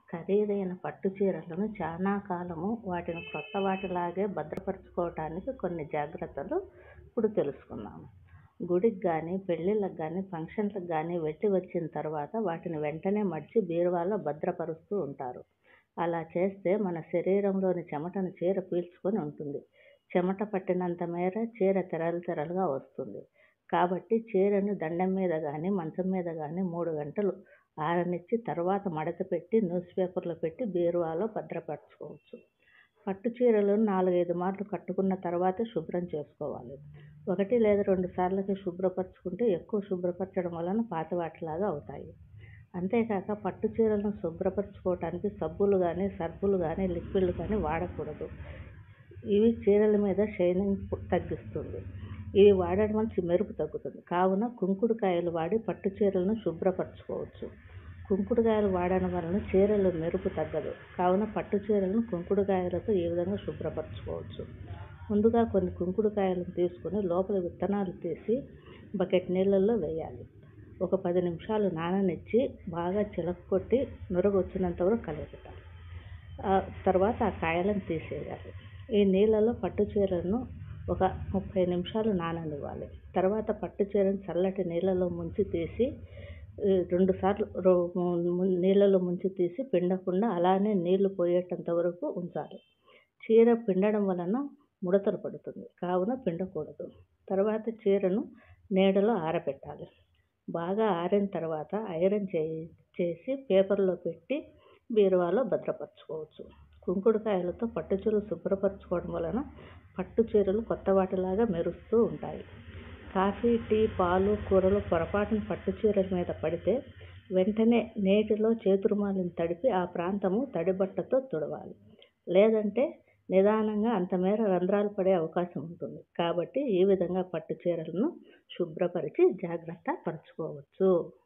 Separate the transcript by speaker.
Speaker 1: ఖరీదైన పట్టు చీరలను చానా కాలము వాటిని కొత్త వాటిలాగే భద్రపరుచుకోవటానికి కొన్ని జాగ్రత్తలు ఇప్పుడు తెలుసుకుందాం. గుడికి గానీ, పెళ్ళిళ్ళకు గానీ, ఫంక్షన్లకు గానీ వెళ్లి వచ్చిన తర్వాత వాటిని వెంటనే మడిచి బీరువాలో భద్రపరుస్తూ ఉంటారు. అలా చేస్తే మన శరీరంలోని చెమటను చీర పీల్చుకుని ఉంటుంది. చెమట పట్టినంత మేర చీర తెరలు తెరలుగా వస్తుంది. కాబట్టి చీరను దండెం మీద గానీ, మంచం మీద గానీ మూడు గంటలు ఆరనిచ్చి తర్వాత మడతపెట్టి న్యూస్ పేపర్లో పెట్టి బీరువాలో భద్రపరచుకోవచ్చు. పట్టు చీరలను నాలుగైదు మార్లు కట్టుకున్న తర్వాతే శుభ్రం చేసుకోవాలి. ఒకటి లేదా రెండు సార్లకే శుభ్రపరచుకుంటే ఎక్కువ శుభ్రపరచడం వలన పాతవాటిలాగా అవుతాయి. అంతేకాక పట్టు చీరలను శుభ్రపరచుకోవటానికి సబ్బులు గానీ, సర్ఫులు గానీ, లిక్విడ్లు గానీ వాడకూడదు. ఇవి చీరల మీద షైనింగ్ తగ్గిస్తుంది. ఇవి వాడడం వల్ల మెరుపు తగ్గుతుంది. కావున కుంకుడుకాయలు వాడి పట్టు చీరలను శుభ్రపరచుకోవచ్చు. కుంకుడుకాయలు వాడడం వలన చీరలో మెరుపు తగ్గదు. కావున పట్టు చీరలను కుంకుడుకాయలతో ఈ విధంగా శుభ్రపరచుకోవచ్చు. ముందుగా కొన్ని కుంకుడుకాయలను తీసుకుని లోపలి విత్తనాలు తీసి బకెట్ నీళ్ళలో వేయాలి. ఒక పది నిమిషాలు నాననిచ్చి బాగా చిలక్కొట్టి నురగొచ్చినంత వరకు కలయపెట్టాలి. తర్వాత ఆ కాయలను తీసేయాలి. ఈ నీళ్ళలో పట్టు చీరలను ఒక ముప్పై నిమిషాలు నాననివ్వాలి. తర్వాత పట్టు చీరను చల్లటి నీళ్ళలో ముంచి తీసి రెండుసార్లు నీళ్ళలో ముంచి తీసి పిండకుండా అలానే నీళ్లు పోయేటంత వరకు ఉంచాలి. చీర పిండడం వలన ముడతలు పడుతుంది. కావున పిండకూడదు. తర్వాత చీరను నీడలో ఆరబెట్టాలి. బాగా ఆరిన తర్వాత ఐరన్ చేసి పేపర్లో పెట్టి బీరువాలో భద్రపరచుకోవచ్చు. కుంకుడుకాయలతో పట్టు చీరలు శుభ్రపరచుకోవడం వలన పట్టు చీరలు కొత్తవాటిలాగా మెరుస్తూ ఉంటాయి. కాఫీ, టీ, పాలు, కూరలు పొరపాటున పట్టు చీరల మీద పడితే వెంటనే నీటిలో చేతిరుమాలును తడిపి ఆ ప్రాంతము తడిబట్టతో తుడవాలి. లేదంటే నిదానంగా అంతమేర రంధ్రాలు పడే అవకాశం ఉంటుంది. కాబట్టి ఈ విధంగా పట్టు చీరలను శుభ్రపరిచి జాగ్రత్త పరచుకోవచ్చు.